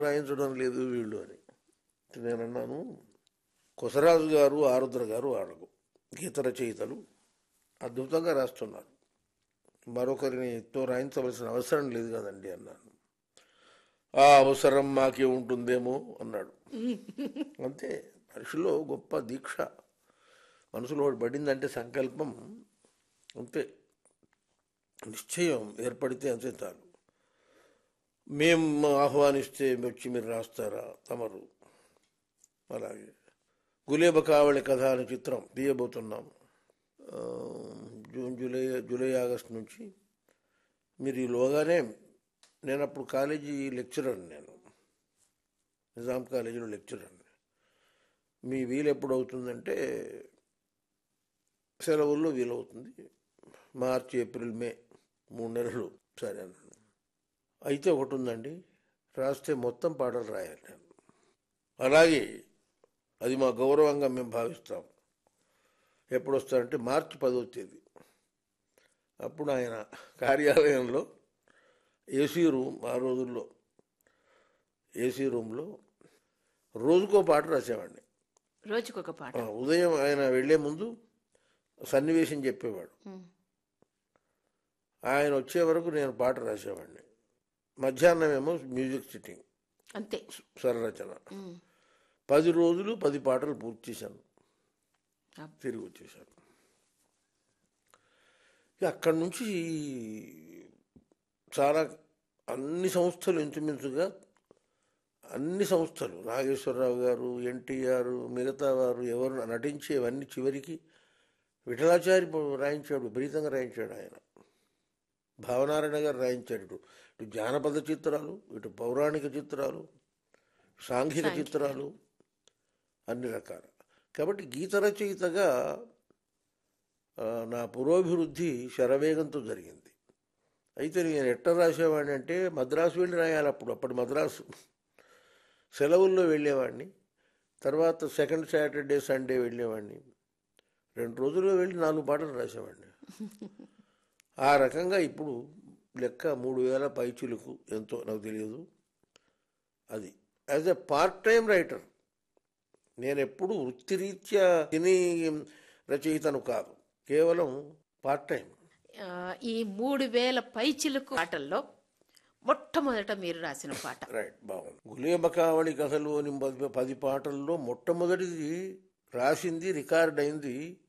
రాయించడం లేదు వీళ్ళు అని నేను అన్నాను కొసరాజు గారు ఆరుద్ర గారు వాళ్ళకు గీత రచయితలు అద్భుతంగా రాస్తున్నారు మరొకరినితో రాయించవలసిన అవసరం లేదు కదండి అన్నాను ఆ అవసరం మాకే ఉంటుందేమో అన్నాడు అంతే మనిషిలో గొప్ప దీక్ష మనసులో ఒకటి పడిందంటే సంకల్పం అంతే నిశ్చయం ఏర్పడితే అంతే చాలు మేము ఆహ్వానిస్తే వచ్చి మీరు రాస్తారా తమరు అలాగే గులేబ కావళి కథ అనే చిత్రం తీయబోతున్నాం ఆ, జూన్ జూలై జూలై ఆగస్టు నుంచి మీరు ఈలోగానే నేను అప్పుడు కాలేజీ లెక్చరర్ నేను నిజాం కాలేజీలో లెక్చరర్ మీ వీలు ఎప్పుడు అవుతుందంటే సెలవుల్లో వీలవుతుంది మార్చి ఏప్రిల్ మే మూడు నెలలు సరే అన్నాను అయితే ఒకటి ఉందండి రాస్తే మొత్తం పాటలు రాయాలి నేను అలాగే అది మా గౌరవంగా మేము భావిస్తాం ఎప్పుడు వస్తారంటే మార్చి పదో తేదీ అప్పుడు ఆయన కార్యాలయంలో ఏసీ రూమ్ ఆ రోజుల్లో ఏసీ రూమ్లో రోజుకో పాట రాసేవాడిని రోజుకొక పాట ఆ, ఉదయం ఆయన వెళ్లే ముందు సన్నివేశం చెప్పేవాడు ఉమ్. ఆయన వచ్చే వరకు నేను పాట రాసేవాడిని మధ్యాహ్నం ఏమో మ్యూజిక్ సిట్టింగ్ అంతే స్వరరచన ఉమ్. పది రోజులు పది పాటలు పూర్తి చేశాను అబ్బ. తిరిగి వచ్చేసాను ఇక అక్కడి నుంచి చాలా అన్ని సంస్థలు ఇంచుమించుగా అన్ని సంస్థలు నాగేశ్వరరావు గారు ఎన్టీఆర్ మిగతా వారు ఎవరు నటించేవన్నీ చివరికి విఠలాచారి రాయించాడు విపరీతంగా రాయించాడు ఆయన భావనారాయణ గారు రాయించాడు ఇటు ఇటు జానపద చిత్రాలు ఇటు పౌరాణిక చిత్రాలు సాంఘిక చిత్రాలు అన్ని రకాల కాబట్టి గీత రచయితగా ఆ, నా పురోభివృద్ధి శరవేగంతో జరిగింది అయితే నేను ఎట్ట రాసేవాడిని అంటే మద్రాసు వెళ్ళి రాయాలి అప్పుడు అప్పటి మద్రాసు సెలవుల్లో వెళ్ళేవాడిని తర్వాత సెకండ్ సాటర్డే సండే వెళ్ళేవాడిని రెండు రోజుల్లో వెళ్ళి నాలుగు పాటలు రాసేవాడిని ఆ రకంగా ఇప్పుడు లెక్క మూడు వేల పైచులకు ఎంతో నాకు తెలియదు అది as a part time writer నేను ఎప్పుడు వృత్తిరీత్యా సినీ రచయితను కాదు కేవలం పార్ట్ టైం ఆ, ఈ మూడు వేల పైచిలుకు పాటల్లో మొట్టమొదట మీరు రాసిన పాట రైట్ బాగుంది గులేబకావళి కథలోని పది- పది పాటల్లో మొట్టమొదటిది రాసింది రికార్డ్ అయింది